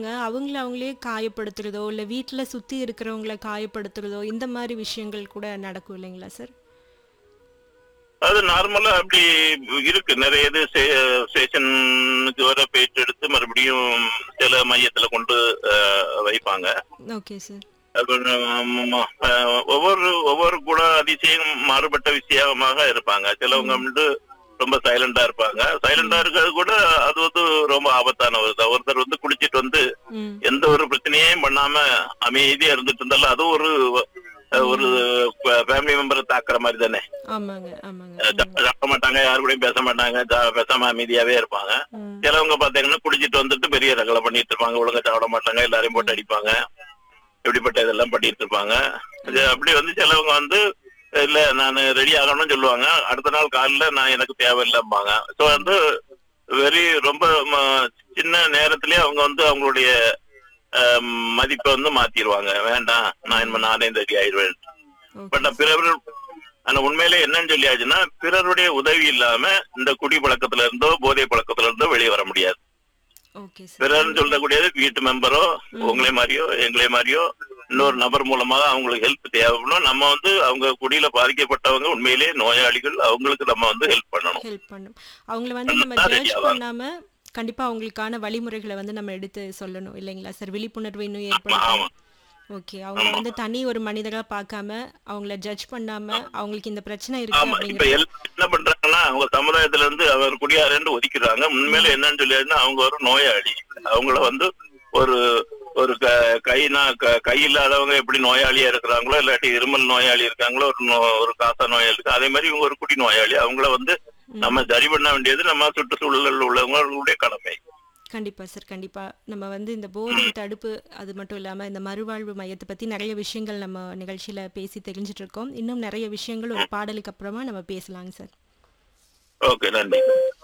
போறவங்க அவங்கள அவங்களே காயப்படுத்துறதோ, இல்ல வீட்ல சுத்தி இருக்கிறவங்கள காயப்படுத்துறதோ, இந்த மாரி விஷயங்கள் கூட நடக்கும் இல்லைங்களா சார்? அது நார்மலா அப்படி இருக்கு நிறைய இது ஸ்டே- ஸ்டேஷனுக்கு வர பேச்சு எடுத்து மறுபடியும் சில மையத்துல கொண்டு அஹ், வைப்பாங்க ஓகே சார். அப்புறம், ஆமா, அஹ், ஒவ்வொரு ஒவ்வொரு கூட அதிசயம் மாறுபட்ட விஷயமாக இருப்பாங்க சிலவங்க வந்து ரொம்ப சைலண்டா இருப்பாங்க சைலண்டா இருக்கிறது கூட அது வந்து ரொம்ப ஆபத்தான ஒரு இது. ஒருத்தர் வந்து குடிச்சிட்டு வந்து ம். எந்த ஒரு பிரச்சனையும் பண்ணாம அமைதியா இருந்துட்டு இருந்தாலும் அது ஒரு அஹ், ஒரு ஃபேமிலி மெம்பரை தாக்குற மாதிரி தானே ஆமாங்க, ஆமாங்க. அஹ் ம். சாப்பிட மாட்டாங்க யாரு கூடயும் பேச மாட்டாங்க ஜா- பேசாம அமைதியாவே இருப்பாங்க ம். சிலவங்க பாத்தீங்கன்னா குடிச்சிட்டு வந்துட்டு பெரிய ரகலை பண்ணிட்டு இருப்பாங்க ஒழுங்கா சாப்பிட மாட்டாங்க எல்லாரையும் போட்டு அடிப்பாங்க இப்படிப்பட்ட இதெல்லாம் பண்ணிட்டு இருப்பாங்க இது அப்படி வந்து சிலவங்க வந்து இல்ல நான் ரெடி ஆகணும்னு சொல்லுவாங்க அடுத்த நாள் காலையில நான் எனக்கு தேவையில்லைம்பாங்க ஸோ வந்து வெரி ரொம்ப ம- சின்ன நேரத்திலேயே அவங்க வந்து அவங்களுடைய அஹ், மதிப்பை வந்து மாத்திடுவாங்க வேண்டாம் நான் இனிமே நானே ரெடி ஆயிடுவேன் ஓகே பட் சார். பிறர் ஆனா உண்மையில என்னன்னு சொல்லியாச்சுன்னா பிறருடைய உதவி இல்லாம இந்த குடி பழக்கத்துல இருந்தோ போதை பழக்கத்துல இருந்தோ வெளியே வர முடியாது ஓகே சார். பிறர்னு சொல்லக்கூடியது வீட்டு மெம்பரோ உங்களே மாதிரியோ எங்களே மாதிரியோ இன்னொரு நபர் மூலமாக அவங்களுக்கு ஹெல்ப் தேவைப்படும் நம்ம வந்து அவங்க குடியில பாதிக்கப்பட்டவங்க உண்மையிலேயே நோயாளிகள் அவங்களுக்கு நம்ம வந்து ஹெல்ப் பண்ணணும் ஹெல்ப் பண்ணும். அவங்கள வந்து நம்ம நல்லா ஜட்ஜ் ready ஆவாங்க. பண்ணாம கண்டிப்பா அவங்களுக்கான வழிமுறைகளை வந்து நம்ம எடுத்து சொல்லணும் இல்லைங்களா சார்? விழிப்புணர்வு இன்னும் ஆமா ஏற்படுத்தணும். ஓகே. அவங்கள வந்து தனி ஒரு மனிதரா பார்க்காம, அவங்கள ஜட்ஜ் பண்ணாம, அவங்களுக்கு இந்த பிரச்சனை இருக்கு ஆமா இப்ப அப்படிங்கிற எல்லாம் என்ன பண்றாங்கன்னா அவங்க சமுதாயத்துல இருந்து அவர் குடியாரன்னு ஒதுக்கிறாங்க உண்மையில என்னன்னு சொல்லியாச்சுன்னா அவங்க ஒரு நோயாளி அவங்கள வந்து ஒரு ஒரு க- கைனா க- கை இல்லாதவங்க எப்படி நோயாளியா இருக்கிறாங்களோ இல்லாட்டி இருமல் நோயாளி இருக்காங்களோ ஒரு நோ- ஒரு காசா நோயாளி இருக்கு அதே மாதிரி இவங்க ஒரு குடி நோயாளி அவங்கள வந்து நம்ம சரி பண்ண வேண்டியது நம்ம சுற்றுச்சூழலில் உள்ளவங்களுடைய கடமை கண்டிப்பா சார். கண்டிப்பா. நம்ம வந்து இந்த போதை தடுப்பு அது மட்டும் இல்லாம இந்த மறுவாழ்வு மையத்தை பத்தி நிறைய விஷயங்கள் நம்ம நிகழ்ச்சியில பேசி தெரிஞ்சுட்டு இருக்கோம். இன்னும் நிறைய விஷயங்கள் ஒரு பாடலுக்கு அப்புறமா நம்ம பேசலாங்க சார். ஓகே நன்றி